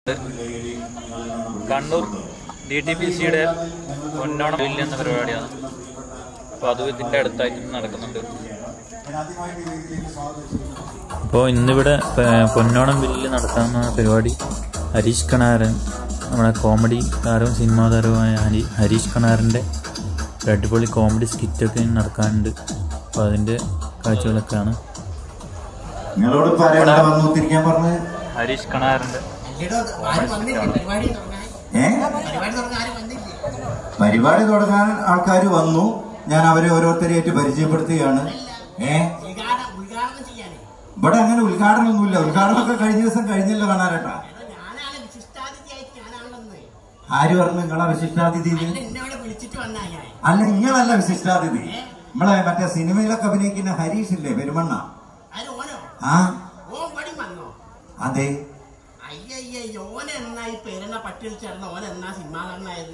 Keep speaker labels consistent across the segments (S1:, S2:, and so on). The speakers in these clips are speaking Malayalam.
S1: കണ്ണൂർ ഡി ടി പി സിയുടെ പൊന്നോണം വില്ല് എന്ന പരിപാടിയാണ് അപ്പോൾ അത് ഇതിൻ്റെ അടുത്തായിട്ട് നടക്കുന്നുണ്ട് അപ്പോൾ ഇന്നിവിടെ പ- പൊന്നോണം വില്ല് നടത്താവുന്ന പരിപാടി ഹരീഷ് കണാരൻ നമ്മുടെ കോമഡി താരവും സിനിമാ താരവുമായ ഹരി ഹരീഷ് കണാറിൻ്റെ ഒരു അടിപൊളി കോമഡി സ്കിറ്റൊക്കെ നടക്കാനുണ്ട് അപ്പോൾ അതിൻ്റെ കാഴ്ചകളൊക്കെയാണ്
S2: നിങ്ങളോട് പറയാൻ വന്നു തിരിക്കാൻ പറഞ്ഞ്
S1: ഹരീഷ് കണാറിൻ്റെ
S2: ഏ പരിപാടി തുടങ്ങാൻ ആൾക്കാർ വന്നു ഞാൻ അവരെ ഓരോരുത്തരെയായിട്ട് പരിചയപ്പെടുത്തുകയാണ് ഏ
S3: ഉദ്ഘാടനം ചെയ്യാനേ
S2: ഇവിടെ അങ്ങനെ ഉദ്ഘാടനമൊന്നുമില്ല ഉദ്ഘാടനമൊക്കെ കഴിഞ്ഞ ദിവസം കഴിഞ്ഞല്ലോ കാണാനേട്ടാ
S3: ഞാനാണ് വിശിഷ്ടാതിഥിയായിട്ട് ഞാനാണെന്ന്
S2: ആര് പറഞ്ഞു നിങ്ങളെ വിശിഷ്ടാതിഥി എന്ന്?
S3: എന്നോട് വിളിച്ചിട്ട് വന്നാ ഞാൻ
S2: അല്ല നിങ്ങളല്ല വിശിഷ്ടാതിഥി നമ്മളെ മറ്റേ സിനിമയിലൊക്കെ അഭിനയിക്കുന്ന ഹരീഷ് ഇല്ലേ പെരുമണ്ണ
S3: അത് ഓനോ
S2: ആ
S3: ഓൻ പടി വന്നോ
S2: അതെ
S3: അയ്യയ്യ ഓൻ എന്നാ ഈ പെരുന്ന പട്ടിയിൽ ചേർന്ന ഓൻ എന്നാ സിനിമാ നടനായത്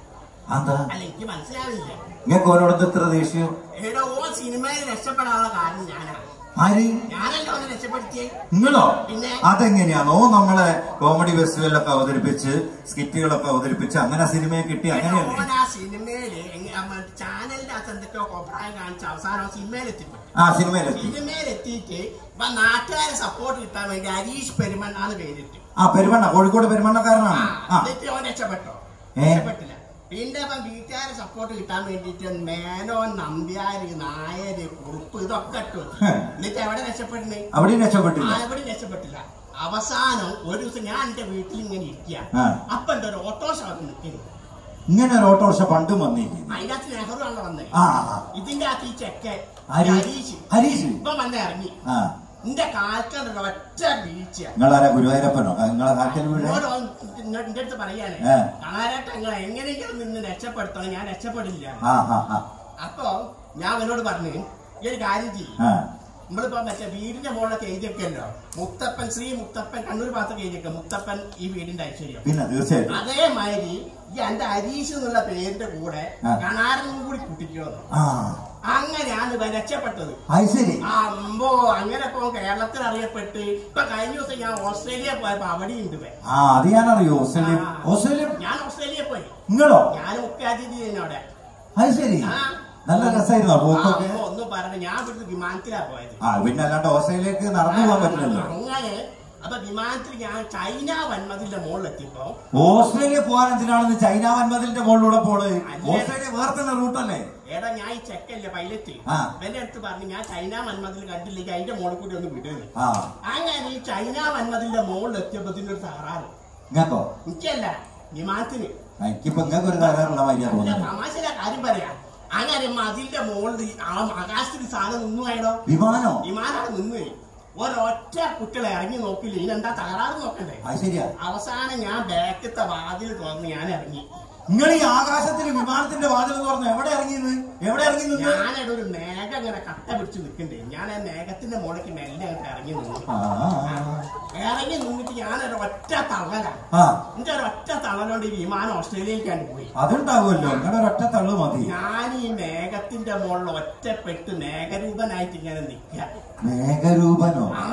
S2: അതാ
S3: അല്ല എനിക്ക് മനസ്സിലാവില്ല
S2: നിങ്ങൾക്ക് ഓരോടത്ത് ഇത്ര ദേഷ്യം
S3: എടോ ഓൻ സിനിമയിൽ രക്ഷപ്പെടാനുള്ള കാരണം ഞാനാണ്
S2: ആര്
S3: ഞാനല്ലോ ഓനെ രക്ഷപ്പെടുത്തിയേ
S2: നിങ്ങളോ
S3: പിന്നെ?
S2: അതെങ്ങനെയാണോ നമ്മളെ കോമഡി ഫെസ്റ്റിവലൊക്കെ അവതരിപ്പിച്ച് സ്കിറ്റുകളൊക്കെ അവതരിപ്പിച്ച് അങ്ങനെ സിനിമയെ കിട്ടി അങ്ങനെയല്ലേ
S3: ഓൻ ആ സിനിമയില് ചാനലിന്റെ അകത്ത് എന്തൊക്കെയോ അഭിപ്രായം കാണിച്ച് അവസാനം സിനിമയിൽ എത്തിപ്പെട്ടു
S2: ആ സിനിമയിലെത്തി
S3: സിനിമയിലെത്തിയിട്ട് ഇപ്പൊ നാട്ടുകാരെ സപ്പോർട്ട് കിട്ടാൻ വേണ്ടി ഹരീഷ് പെരുമണ്ണാന്ന് പേരിട്ടു
S2: ആ പെരുമണ്ണ കോഴിക്കോട് പെരുമണ്ണക്കാരനാണ് ആ
S3: എന്നിട്ട് ഓൻ രക്ഷപ്പെട്ടോ
S2: ഏ?
S3: രക്ഷപ്പെട്ടില്ല പിന്നെ ഇപ്പം വീട്ടുകാരെ സപ്പോർട്ട് കിട്ടാൻ വേണ്ടിട്ട് മേനോൻ നമ്പ്യാര് നായര് കുറുപ്പ് ഇതൊക്കെ ഇട്ടു
S2: ഹേ.
S3: എന്നിട്ട് എവിടെ രക്ഷപ്പെടുന്നേ
S2: അവിടെയും രക്ഷപ്പെട്ടില്ല
S3: എവിടെ രക്ഷപ്പെട്ടില്ല അവസാനം ഒരു ദിവസം ഞാൻ എന്റെ വീട്ടിൽ ഇങ്ങനെ ഇരിക്കുക
S2: ആ.
S3: അപ്പൊ എന്റെ ഒരു ഓട്ടോറിക്ഷ അവിടെ നിൽക്കുന്നു
S2: ഇങ്ങനെ ഒരു ഓട്ടോറിക്ഷ പണ്ടും വന്നിരിക്കുന്നു
S3: അതിന്റെ അകത്ത് നെഹ്റു ആണ് വന്നത്
S2: ആ ആ.
S3: ഇതിന്റെ അകത്ത് ഈ ചെക്കൻ
S2: ആര്?
S3: ഹരീഷ്
S2: ഹരീഷ്
S3: ഇപ്പൊ വന്ന് ഇറങ്ങി
S2: ആ
S3: എന്റെ കാൽക്കണ്ട ഒറ്റ വീഴ്ച
S2: നിങ്ങളാരാ ഗുരുവായൂരപ്പനോ ആ, നിങ്ങളെ കാക്കൽ വീട്
S3: എന്നോട് ഓൻ എന്റെ അടുത്ത് പറയാനേ
S2: ഏ.
S3: കാണാനായിട്ട് നിങ്ങൾ എങ്ങനെയെങ്കിലും നിന്ന് രക്ഷപ്പെടുത്തണം ഞാൻ രക്ഷപ്പെടില്ല
S2: ആ ആ ആ
S3: അപ്പൊ ഞാൻ അവനോട് പറഞ്ഞു ഈ ഒരു കാര്യം ചെയ്യും
S2: ആ
S3: നമ്മളിപ്പോ മറ്റേ വീടിന്റെ മുകളിലൊക്കെ എഴുതിയൊക്കെയല്ലോ മുത്തപ്പൻ ശ്രീ മുത്തപ്പൻ കണ്ണൂർ ഭാഗത്തൊക്കെ എഴുതിയൊക്കെ മുത്തപ്പൻ ഈ വീടിന്റെ ഐശ്വര്യം
S2: പിന്നെ തീർച്ചയായിട്ടും
S3: അതേമാതിരി ഈ എന്റെ ഹരീഷ് എന്നുള്ള പേരിന്റെ കൂടെ
S2: ആ.
S3: കണാരനും കൂടി കൂട്ടിക്കോന്നു
S2: ആ
S3: അങ്ങനെയാണ് ഇവൻ രക്ഷപ്പെട്ടത്
S2: അത് ശരി
S3: അമ്പോ അങ്ങനെ ഇപ്പൊ കേരളത്തിൽ അറിയപ്പെട്ട് ഇപ്പൊ കഴിഞ്ഞ ദിവസം ഞാൻ ഓസ്ട്രേലിയ പോയപ്പോ അവിടെ ഉണ്ട് ഇവൻ
S2: ആ അത് ഞാനറിയോ ഓസ്ട്രേലിയ
S3: ആ.
S2: ഓസ്ട്രേലിയ
S3: ഞാൻ ഓസ്ട്രേലിയ പോയി
S2: നിങ്ങളോ
S3: ഞാൻ മുഖ്യാതിഥി എന്നോടെ
S2: അത് ശരി
S3: ആ.
S2: നല്ല രസമായിരുന്നോ പോക്കൊക്കെ
S3: ഒന്നും പറഞ്ഞു ഞാൻ ഇവിടുന്ന് വിമാനത്തിലാ പോയത്
S2: ആ പിന്നെ അല്ലാണ്ട് ഓസ്ട്രേലിയക്ക് നടന്നു പോകാൻ പറ്റില്ലല്ലോ
S3: അങ്ങനെ അപ്പൊ വിമാനത്തിൽ ഞാൻ ചൈന വന്മതിന്റെ മുകളിലെത്തിയപ്പോ
S2: ഓസ്ട്രേലിയ പോകാൻ എന്തിനാണെന്ന് ചൈന വൻമതിലിന്റെ മുകളിലൂടെ പോള്
S3: അല്ലേ?
S2: ഓസ്ട്രേലിയ വേറെ തന്നെ റൂട്ടല്ലേ
S3: ഏടാ ഞാൻ ഈ ചെക്കല്ലേ പൈലറ്റ്
S2: ആ.
S3: എന്റെ അടുത്ത് പറഞ്ഞു ഞാൻ ചൈന വന്മതിൽ കണ്ടില്ലെങ്കിൽ അതിന്റെ മുകളിൽ കൂടി ഒന്ന് വിടുന്നു
S2: ആ
S3: അങ്ങനെ ഈ ചൈന വന്മതിന്റെ മുകളിൽ എത്തിയപ്പോ ഇതിനൊരു തകരാറ്
S2: ഇങ്ങക്കോ
S3: എനിക്കല്ല വിമാനത്തിന്
S2: എനിക്കിപ്പോ ഇങ്ങക്ക് ഒരു തകരാറുള്ള മാതിരിയാ
S3: അല്ല,
S2: തോന്നുന്നത്
S3: തമാശയിലെ കാര്യം പറയാ അങ്ങനെ മതിലിന്റെ മുകളിൽ ആ ആകാശത്തിൽ സാധനം നിന്നു ആയിടോ
S2: വിമാനോ
S3: വിമാനം നിന്ന് ഒരൊറ്റ കുട്ടികളെ ഇറങ്ങി നോക്കില്ല ഇതിനെന്താ തകരാറ് നോക്കണ്ടേ
S2: അത് ശരിയാ
S3: അവസാനം ഞാൻ ബാക്കത്തെ വാതിൽ തുറന്ന് ഞാൻ ഇറങ്ങി
S2: നിങ്ങൾ ഈ ആകാശത്തിന് വിമാനത്തിന്റെ വാതിൽ എന്ന് പറഞ്ഞു എവിടെ ഇറങ്ങിയത് എവിടെ ഇറങ്ങി നിന്ന്
S3: ഞാനവിടെ ഒരു മേഘം ഇങ്ങനെ കട്ട പിടിച്ച് നിൽക്കണ്ടേ ഞാൻ ആ മേഘത്തിന്റെ മുകളിലേക്ക് മെല്ലെ അങ്ങോട്ട് ഇറങ്ങി നിന്നു
S2: ആ, ആ,
S3: ഇറങ്ങി നിന്നിട്ട് ഞാനൊരു ഒറ്റ തള്ളല
S2: ആ
S3: എന്റെ ഒരു ഒറ്റ തള്ളലോണ്ട് ഈ വിമാനം ഓസ്ട്രേലിയയിലേക്കാണ്ട് പോയി
S2: അതുണ്ടാവുമല്ലോ നിങ്ങളുടെ ഒരൊറ്റ തള്ളു മതി
S3: ഞാൻ ഈ മേഘത്തിന്റെ മുകളിൽ ഒറ്റപ്പെട്ട് മേഘരൂപനായിട്ട് ഇങ്ങനെ നിൽക്കുക
S2: മേഘരൂപനോ
S3: ആ,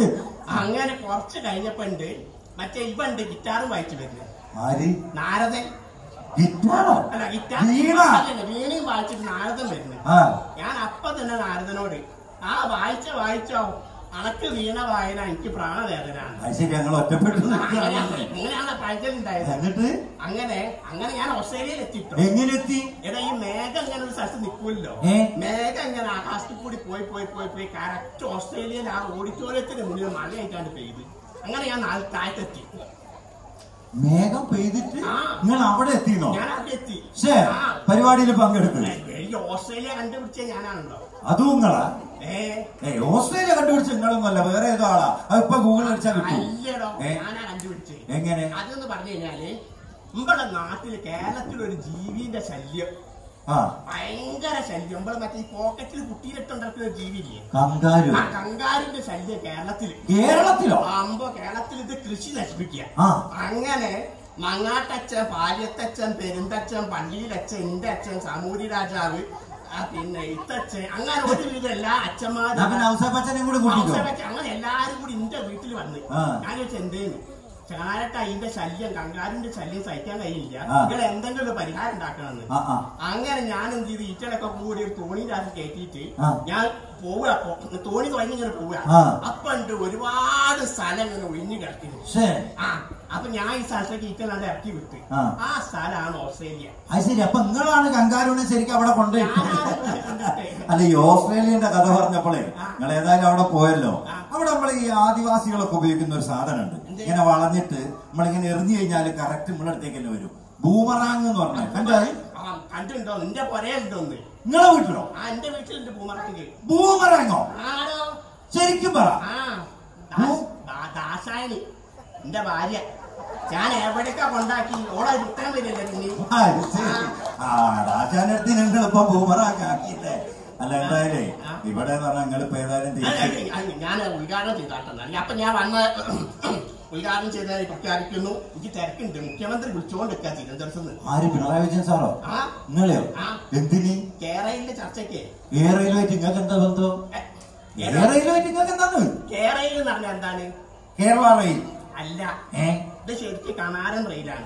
S3: അങ്ങനെ കുറച്ച് കഴിഞ്ഞപ്പോ ഉണ്ട് മറ്റേ ഇവ ഉണ്ട് ഗിറ്റാറും വായിച്ചു വരുന്നത്
S2: ആര്
S3: നാരദൻ
S2: ഗിറ്റാറോ
S3: അല്ല ഗിറ്റാർ
S2: വീണ
S3: അല്ലല്ല, വീണയും വായിച്ചിട്ട് നാരദൻ വരുന്നത്
S2: ആ
S3: ഞാൻ അപ്പൊ തന്നെ നാരദനോട് ആ വായിച്ച വായിച്ചോ അണക്ക് വീണ വായന എനിക്ക് പ്രാണവേദനാണ്
S2: അത് ശരി ഞങ്ങൾ ഒറ്റപ്പെട്ടു നിൽക്കുകയാണ്.
S3: അങ്ങനെയാണ് പഴഞ്ചലുണ്ടായത്
S2: എന്നിട്ട്
S3: അങ്ങനെ അങ്ങനെ ഞാൻ ഓസ്ട്രേലിയയിൽ എത്തിട്ടോ
S2: എങ്ങനെ എത്തി
S3: എടാ ഈ മേഘം ഇങ്ങനെ ഒരു സ്ഥലത്ത് നിൽക്കുമല്ലോ
S2: ഏ?
S3: മേഘം ഇങ്ങനെ ആകാശത്തിൽ കൂടി പോയി പോയി പോയി പോയി കറക്റ്റ് ഓസ്ട്രേലിയയിൽ ആ ഓഡിറ്റോറിയത്തിന് മുന്നിൽ മഴയായിട്ടാണ് പെയ്ത് അങ്ങനെ ഞാൻ നാല് താഴത്തെത്തി
S2: മേഘം പെയ്തിട്ട്
S3: ആ.
S2: നിങ്ങൾ അവിടെ എത്തിനോ
S3: ഞാൻ അവിടെ എത്തി
S2: ശേ
S3: ആ.
S2: പരിപാടിയിൽ പങ്കെടുത്തു
S3: ഈ ഓസ്ട്രേലിയ കണ്ടുപിടിച്ച ഞാനാണല്ലോ
S2: അതും നിങ്ങളാ
S3: ഏ
S2: ഏ ഓസ്ട്രേലിയ കണ്ടുപിടിച്ച നിങ്ങളൊന്നുമല്ല വേറെ ഏതോ ആളാ അത് ഇപ്പൊ ഗൂഗിൾ അടിച്ചാൽ കിട്ടും
S3: അല്ലടോ
S2: ഏ?
S3: ഞാനാ കണ്ടുപിടിച്ചേ
S2: എങ്ങനെ
S3: അതെന്ന് പറഞ്ഞു കഴിഞ്ഞാല് നമ്മുടെ നാട്ടില് കേരളത്തിലൊരു ജീവിന്റെ ശല്യം
S2: ആ
S3: ഭയങ്കര ശല്യം നമ്മള് മറ്റേ ഈ പോക്കറ്റിൽ കുട്ടിയിലിട്ടുണ്ടാക്കുന്ന ഒരു ജീവിയില്ലേ
S2: കങ്കാരു
S3: ആ കങ്കാരിന്റെ ശല്യം കേരളത്തില്
S2: കേരളത്തിലോ
S3: ആകുമ്പോ കേരളത്തിൽ ഇത് കൃഷി നശിപ്പിക്കുക
S2: ആ.
S3: അങ്ങനെ മങ്ങാട്ടച്ഛൻ പാലിയത്തച്ഛൻ പെരുന്തച്ഛൻ പള്ളിയിലച്ഛൻ ഇന്റെ അച്ഛൻ സമൂരി രാജാവ് ആ, പിന്നെ ഇത്തച്ഛൻ അങ്ങനെ ഒരുവിധം എല്ലാ
S2: ഞാൻ പിന്നെ
S3: അച്ഛന്മാരും
S2: ഔസേപ്പച്ചനെയും കൂടി കൂട്ടിക്കോ
S3: ഔസേപ്പച്ചൻ, അങ്ങനെ എല്ലാരും കൂടി ഇന്റെ വീട്ടിൽ വന്ന്
S2: ആ.
S3: ഞാൻ ചോദിച്ചു എന്തേന്ന് ചാരട്ട അതിന്റെ ശല്യം കങ്കാരിന്റെ ശല്യം സഹിക്കാൻ കഴിയില്ല
S2: ആ.
S3: നിങ്ങൾ എന്തെങ്കിലും ഒരു പരിഹാരം ഉണ്ടാക്കണമെന്ന്
S2: ആ ആ
S3: അങ്ങനെ ഞാൻ എന്ത് ചെയ്ത് ഈറ്റലൊക്കെ കൂടി ഒരു തോണിന്റെ അത് കയറ്റിയിട്ട്
S2: ആ.
S3: ഞാൻ പോവുക അപ്പൊ തോണി തുടങ്ങി ഇങ്ങനെ പോവുക
S2: ആ.
S3: അപ്പൊ ഉണ്ട് ഒരുപാട് സ്ഥലം ഇങ്ങനെ ഒഴിഞ്ഞു കിടക്കുന്നു
S2: ശേ
S3: ആ അപ്പൊ ഞാൻ ഈ സ്ഥലത്തേക്ക് ഈറ്റലാണ്ട് ഇറക്കി വിട്ട്
S2: ആ.
S3: ആ സ്ഥലമാണ് ഓസ്ട്രേലിയ
S2: അത് ശരി അപ്പൊ നിങ്ങളാണ് കങ്കാരുവിനെ ശരിക്കും അവിടെ കൊണ്ടുപോയി
S3: ഞാനാണ് കൊണ്ടുപോയിട്ട്.
S2: അല്ല ഈ ഓസ്ട്രേലിയന്റെ കഥ പറഞ്ഞപ്പോഴേ
S3: ആ.
S2: നിങ്ങൾ ഏതായാലും അവിടെ പോയല്ലോ
S3: ആ.
S2: അവിടെ നമ്മൾ ഈ ആദിവാസികളൊക്കെ ഉപയോഗിക്കുന്ന ഒരു സാധനമുണ്ട്
S3: എന്ത്?
S2: ഇങ്ങനെ വളഞ്ഞിട്ട് നമ്മളിങ്ങനെ എറിഞ്ഞു കഴിഞ്ഞാൽ കറക്റ്റ് നമ്മുടെ അടുത്തേക്ക് തന്നെ വരും ബൂമറാങ് എന്ന് പറഞ്ഞാൽ കണ്ടായി
S3: ആ, കണ്ടുണ്ടോ നിന്റെ പൊരയുണ്ടോന്ന്
S2: നിങ്ങളെ വീട്ടിലോ
S3: ആ എന്റെ വീട്ടിലുണ്ട് പൂമറക്ക്
S2: ബൂമറാങ്ങോ
S3: ആടോ
S2: ശരിക്കും പറ
S3: ആ ദാ- ദാ- ദാസായനി എന്റെ ഭാര്യ ഞാൻ എവിടേക്കാ കൊണ്ടാക്കി ഓളെ വിട്ടാൻ വരില്ല പിന്നെ
S2: ആ, ഇത് ശരി. ആ രാജാനടുത്ത് നിങ്ങൾ ഇപ്പൊ ബൂമറാങ് ആക്കിയില്ലേ അല്ല എന്തായാലേ
S3: ആ.
S2: ഇവിടെ എന്ന് പറഞ്ഞാൽ നിങ്ങൾ ഇപ്പൊ ഏതായാലും തിരിച്ച്
S3: ഞാൻ ഉദ്ഘാടനം ചെയ്താട്ടെന്നാണ് അപ്പൊ ഞാൻ വന്ന ഉദ്ഘാടനം ചെയ്തതായി പ്രഖ്യാപിക്കുന്നു എനിക്ക് തിരക്കുണ്ട് മുഖ്യമന്ത്രി വിളിച്ചുകൊണ്ടിരിക്കുക തിരുവനന്തപുരത്ത് നിന്ന്
S2: ആര് പിണറായി വിജയൻ സാറോ
S3: ആ
S2: നിങ്ങളെയോ
S3: ആ.
S2: എന്തിന്
S3: കേരളയിലെ ചർച്ചയ്ക്ക്
S2: എയർ റെയിലുമായിട്ട് നിങ്ങൾക്ക് എന്താ ബന്ധം
S3: എ,
S2: എയർ റെയിലുമായിട്ട് നിങ്ങൾക്ക് എന്താണ്
S3: കേരളയിൽ എന്ന് പറഞ്ഞാൽ എന്താണ്
S2: കേരള റെയിൽ
S3: അല്ല
S2: ഏ
S3: ഇത് ശരിക്കും കനാരൻ റെയിലാണ്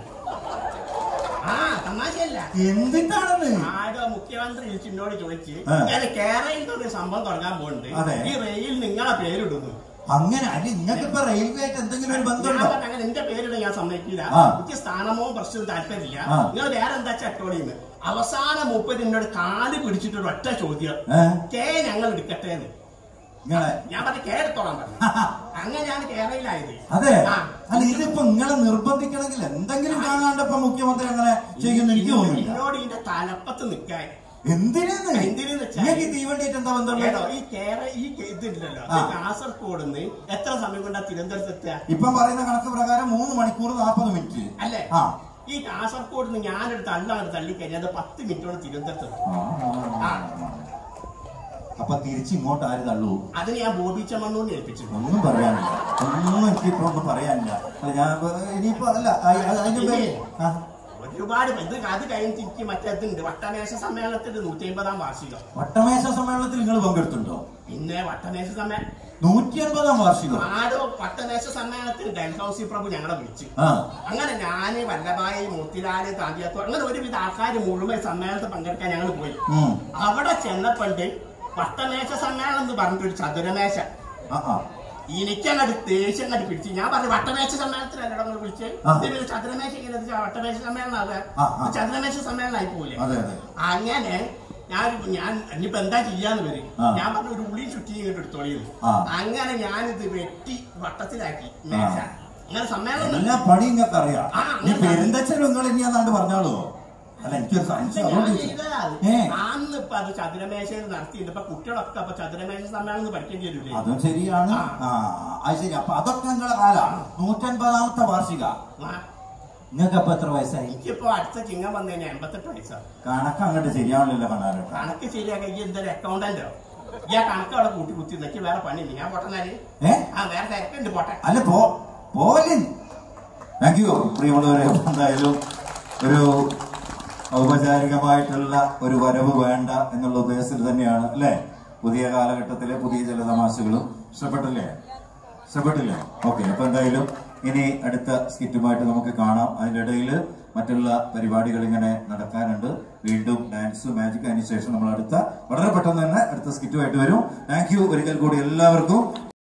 S3: ആ തമാശയല്ല
S2: എന്തിട്ടാണെന്ന്
S3: ആരോ മുഖ്യമന്ത്രി വിളിച്ചിന്നോട് ചോദിച്ച്
S2: ആ.
S3: ഞാൻ കേരളയിൽ ഒരു സംഭവം തുടങ്ങാൻ പോകുന്നുണ്ട്
S2: അതെ.
S3: ഈ റെയിൽ നിങ്ങളെ പേരിടുന്നു
S2: അങ്ങനെ അല്ല നിങ്ങൾക്ക് ഇപ്പൊ റെയിൽവേ ആയിട്ട് എന്തെങ്കിലും ഒരു
S3: ഞാൻ
S2: ബന്ധമുണ്ടോ
S3: പറഞ്ഞ അങ്ങനെ എന്റെ പേരിടാൻ ഞാൻ സമ്മതിക്കില്ല
S2: ആ.
S3: എനിക്ക് സ്ഥാനമോ പ്രശ്നവും താല്പര്യമില്ല
S2: ആ.
S3: നിങ്ങൾ വേറെ എന്താ ചട്ടോളിന്ന് അവസാന മൂപ്പര് എന്നോട് കാല് പിടിച്ചിട്ടൊരു ഒറ്റ ചോദ്യം
S2: ഏ
S3: കേ ഞങ്ങൾ എടുക്കട്ടെ എന്ന്
S2: നിങ്ങളെ
S3: ഞാൻ പറഞ്ഞ കേ എടുത്തോളാൻ പറഞ്ഞു അങ്ങനെയാണ് കേരളയിലായത്
S2: അതെ
S3: ആ.
S2: അല്ല ഇതിപ്പോ നിങ്ങളെ നിർബന്ധിക്കണമെങ്കിൽ എന്തെങ്കിലും കാണാണ്ട് ഇപ്പൊ മുഖ്യമന്ത്രി അങ്ങനെ ചെയ്യുന്ന എനിക്ക് തോന്നുന്നില്ല
S3: എന്നോട് ഇതിന്റെ തലപ്പത്ത് നിൽക്കാൻ
S2: എന്തിനാന്ന്
S3: എന്തിനെന്ന് വെച്ചാൽ
S2: നിങ്ങൾക്ക് ഈ തീവണ്ടിയായിട്ട് എന്താ
S3: ഏടോ,
S2: ബന്ധമുള്ളത്
S3: ഈ കേരള ഈ ഇതില്ലല്ലോ
S2: ആ.
S3: കാസർഗോഡ് നിന്ന് എത്ര സമയം കൊണ്ടാ തിരുവനന്തപുരത്ത് എത്തുക
S2: ഇപ്പം പറയുന്ന കണക്ക് പ്രകാരം മൂന്ന് മണിക്കൂർ നാൽപ്പത് മിനിറ്റ്
S3: അല്ലേ
S2: ആ
S3: ഈ കാസർഗോഡ് നിന്ന് ഞാനൊരു തള്ളാണ് തള്ളിക്കഴിഞ്ഞാൽ പത്ത് മിനിറ്റോടെ തിരുവനന്തപുരത്ത് എത്തും.
S2: ആ. അപ്പൊ തിരിച്ച് ഇങ്ങോട്ട് ആര് തള്ളൂ
S3: അതിന് ഞാൻ ബോബി ചമ്മണ്ണൂന്ന് ഏൽപ്പിച്ചു
S2: ഒന്നും പറയാനില്ല ഒന്നും എനിക്കിപ്പോ ഒന്നും പറയാനില്ല അല്ല ഞാൻ ഇപ്പൊ ഇനിയിപ്പോ അല്ല അ- അ- അതിന്റെ പേര് ആ.
S3: ഒരുപാട് ഇത് അത് കഴിഞ്ഞിട്ട് എനിക്ക് മറ്റേതുണ്ട് വട്ടമേശ സമ്മേളനത്തിന്റെ നൂറ്റി അമ്പതാം വാർഷികം
S2: വട്ടമേശ സമ്മേളനത്തിൽ നിങ്ങൾ പങ്കെടുത്തുണ്ടോ
S3: പിന്നെ വട്ടമേശ സമ്മേളനം
S2: നൂറ്റി അൻപതാം വാർഷികം
S3: ആരോ വട്ടമേശ സമ്മേളനത്തിൽ ഡൽഹൌസി പ്രഭു ഞങ്ങളെ വിളിച്ചു
S2: ആ
S3: അങ്ങനെ ഞാന് വല്ലഭായി മോത്തിലാല് താന്തിയാത്തോ അങ്ങനെ ഒരുവിധ ആൾക്കാർ മുഴുവൻ സമ്മേളനത്തിൽ പങ്കെടുക്കാൻ ഞങ്ങൾ പോയി
S2: ഉം.
S3: അവിടെ ചെന്നപ്പണ്ട് വട്ടമേശ സമ്മേളനം എന്ന് പറഞ്ഞിട്ടൊരു ചതുരമേശ
S2: ആ ആ
S3: എനിക്കങ്ങോട്ട് ദേഷ്യം അങ്ങോട്ട് പിടിച്ചു ഞാൻ പറഞ്ഞു വട്ടമേശ സമ്മേളനത്തിലല്ലോ നിങ്ങൾ വിളിച്ച്
S2: ആ.
S3: ഇതിന് ചതുരമേശ ഇങ്ങനെ ഇത് വട്ടമേശ സമ്മേളനം ആവുക
S2: ആ, ആ.
S3: ഇത് ചതുരമേശ സമ്മേളനമായി പോലെ
S2: അതെ അതെ
S3: അങ്ങനെ ഞാൻ ഞാൻ ഇനിയിപ്പോ എന്താ ചെയ്യാന്ന് വരും
S2: ആ.
S3: ഞാൻ പറഞ്ഞു ഒരു ഉള്ളി ചുറ്റി ഇങ്ങോട്ട് എടുത്തോളിയത്
S2: ആ.
S3: അങ്ങനെ ഞാനിത് വെട്ടി വട്ടത്തിലാക്കി മേശ
S2: ആ.
S3: അങ്ങനെ സമ്മേളനം
S2: എല്ലാ പണി നിങ്ങൾക്ക് അറിയാം
S3: ആ,
S2: ഈ
S3: അങ്ങനെ
S2: പെരുന്തച്ഛനും നിങ്ങൾ ഇനി അതാണ്ട് പറഞ്ഞാളോ അല്ല എനിക്കൊരു സംശയം
S3: ഞാൻ
S2: അതുകൊണ്ട്
S3: ചെയ്തതാ അത്.
S2: ഏ
S3: അന്ന് ഇപ്പൊ അത് ചതുരമേശയിൽ നടത്തിയിട്ട് ഇപ്പൊ കുട്ടികളൊക്കെ അപ്പൊ ചതുരമേശ സമ്മേളനം പഠിക്കേണ്ടി വരില്ലേ
S2: അതും ശരിയാണ്
S3: ആ.
S2: ആ അത് ശരി അപ്പൊ അതൊക്കെ നിങ്ങളെ കാലാണ് നൂറ്റൻപതാമത്തെ വാർഷിക
S3: ആ,
S2: നിങ്ങൾക്ക് അപ്പൊ എത്ര വയസ്സായി
S3: എനിക്കിപ്പോ അടുത്ത ചിങ്ങം വന്നതിന് എൺപത്തെട്ട് വയസ്സാണ്
S2: കണക്ക് അങ്ങോട്ട് ശരിയാവണില്ല കണ്ണാരേട്ടാ
S3: കണക്ക് ശരിയാക്കി ഈ എന്തൊരു അക്കൗണ്ടന്റോ ഈ ആ കണക്ക് അവിടെ കൂട്ടി കുത്തി നിനക്ക് വേറെ പണിയില്ല ഞാൻ പൊട്ടനാല്
S2: ഏ
S3: ആ വേറെ തിരക്കുണ്ട് പോട്ടെ
S2: അല്ല പോ പോലിൻ താങ്ക് യു പ്രിയമുള്ളവരെ എന്തായാലും ഒരു ഔപചാരികമായിട്ടുള്ള ഒരു വരവ് വേണ്ട എന്നുള്ള ഉദ്ദേശത്തിൽ തന്നെയാണ് അല്ലേ പുതിയ കാലഘട്ടത്തിലെ പുതിയ ചില തമാശകളും ഇഷ്ടപ്പെട്ടില്ലേ ഇഷ്ടപ്പെട്ടില്ലേ ഓക്കെ അപ്പൊ എന്തായാലും ഇനി അടുത്ത സ്കിറ്റുമായിട്ട് നമുക്ക് കാണാം അതിനിടയിൽ മറ്റുള്ള പരിപാടികൾ ഇങ്ങനെ നടക്കാനുണ്ട് വീണ്ടും ഡാൻസ് മാജിക് അതിന് ശേഷം നമ്മൾ അടുത്ത വളരെ പെട്ടെന്ന് തന്നെ അടുത്ത സ്കിറ്റുമായിട്ട് വരും താങ്ക് യു ഒരിക്കൽ കൂടി എല്ലാവർക്കും